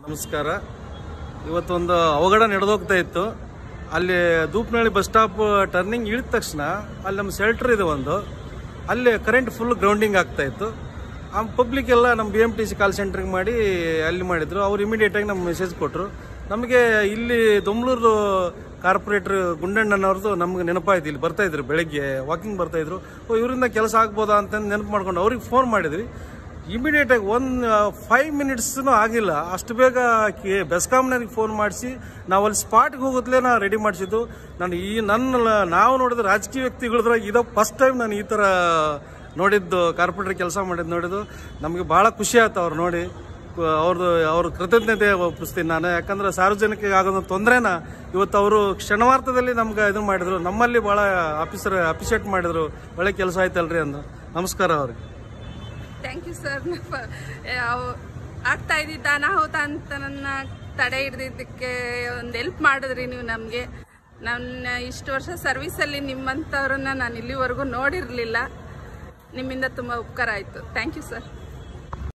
ನಮಸ್ಕಾರ ಇವತ್ತೊಂದು ಅವಘಡ ನಡೆದೋಗ್ತಾ ಇತ್ತು ಅಲ್ಲಿ ದೂಪ್ನಳ್ಳಿ ಬಸ್ ಸ್ಟಾಪ್ ಟರ್ನಿಂಗ್ ಇಳಿದ ತಕ್ಷಣ ಅಲ್ಲಿ ನಮ್ಮ ಶೆಲ್ಟರ್ ಇದೆ ಒಂದು ಅಲ್ಲಿ ಕರೆಂಟ್ ಫುಲ್ ಗ್ರೌಂಡಿಂಗ್ ಆಗ್ತಾ ಇತ್ತು ಆ ಪಬ್ಲಿಕ್ ಎಲ್ಲ ನಮ್ಮ B M T C call ಸೆಂಟ್ರಿಗೆ ಮಾಡಿ ಅಲ್ಲಿ ಮಾಡಿದ್ರು ಅವ್ರು ಇಮಿಡಿಯೇಟಾಗಿ ನಮ್ಗೆ ಮೆಸೇಜ್ ಕೊಟ್ಟರು ನಮಗೆ ಇಲ್ಲಿ ದೊಮ್ಲೂರು ಕಾರ್ಪೊರೇಟರ್ ಗುಂಡಣ್ಣನವ್ರದ್ದು ನಮ್ಗೆ ನೆನಪಾಯ್ತು ಇಲ್ಲಿ ಬರ್ತಾ ಇದ್ರು ಬೆಳಗ್ಗೆ ವಾಕಿಂಗ್ ಬರ್ತಾ ಇದ್ರು ಓ ಇವರಿಂದ ಕೆಲಸ ಆಗ್ಬೋದಾ ಅಂತ ನೆನಪು ಮಾಡ್ಕೊಂಡು ಅವ್ರಿಗೆ ಫೋನ್ ಮಾಡಿದ್ವಿ ಇಮಿಡಿಯೇಟ್ ಆಗಿ ಒಂದು ಫೈವ್ ಮಿನಿಟ್ಸ್ನು ಆಗಿಲ್ಲ ಅಷ್ಟು ಬೇಗ ಕೆ ಬೆಸ್ಕಾಂನವ್ರಿಗೆ ಫೋನ್ ಮಾಡಿಸಿ ನಾವು ಅಲ್ಲಿ ಸ್ಪಾಟ್ಗೆ ಹೋಗೋದ್ಲೇ ನಾ ರೆಡಿ ಮಾಡಿಸಿದ್ದು ನಾನು ಈ ನನ್ನ ಲ- ನಾವು ನೋಡಿದ ರಾಜಕೀಯ ವ್ಯಕ್ತಿಗಳದ್ರಾಗ ಇದು ಫಸ್ಟ್ ಟೈಮ್ ನಾನು ಈ ಥರ ನೋಡಿದ್ದು ಕಾರ್ಪೊರೇಟರ್ ಕೆಲಸ ಮಾಡಿದ್ದು ನೋಡಿದ್ದು ನಮಗೆ ಭಾಳ ಖುಷಿ ಆಯ್ತು ಅವ್ರು ನೋಡಿ ಕು- ಅವ್ರದ್ದು ಅವ್ರ ಕೃತಜ್ಞತೆ ಒಪ್ಪಿಸ್ತೀನಿ ನಾನು ಯಾಕಂದ್ರೆ ಸಾರ್ವಜನಿಕರಿಗೆ ಆಗೋದು ತೊಂದರೆನ ಇವತ್ತು ಅವರು ಕ್ಷಣವಾರ್ಥದಲ್ಲಿ ನಮ್ಗೆ ಇದು ಮಾಡಿದ್ರು ನಮ್ಮಲ್ಲಿ ಭಾಳ ಆಫೀಸರ್ ಅಪ್ರಿಷಿಯೇಟ್ ಮಾಡಿದ್ರು ಒಳ್ಳೆ ಕೆಲಸ ಆಯ್ತಲ್ರಿ ಅಂದು ನಮಸ್ಕಾರ ಅವ್ರಿಗೆ ಥ್ಯಾಂಕ್ ಯು ಸರ್ ಆಗ್ತಾ ಇದ್ದಿದ್ದ ಅನಾಹುತ ಅಂತ ನನ್ನ ತಡೆ ಹಿಡ್ದಿದ್ದಕ್ಕೆ ಒಂದು ಹೆಲ್ಪ್ ಮಾಡಿದ್ರಿ ನೀವು ನಮಗೆ ನನ್ನ ಇಷ್ಟು ವರ್ಷ ಸರ್ವಿಸಲ್ಲಿ ನಿಮ್ಮಂಥವ್ರನ್ನ ನಾನು ಇಲ್ಲಿವರೆಗೂ ನೋಡಿರಲಿಲ್ಲ ನಿಮ್ಮಿಂದ ತುಂಬ ಉಪಕಾರ ಆಯಿತು ಥ್ಯಾಂಕ್ ಯು ಸರ್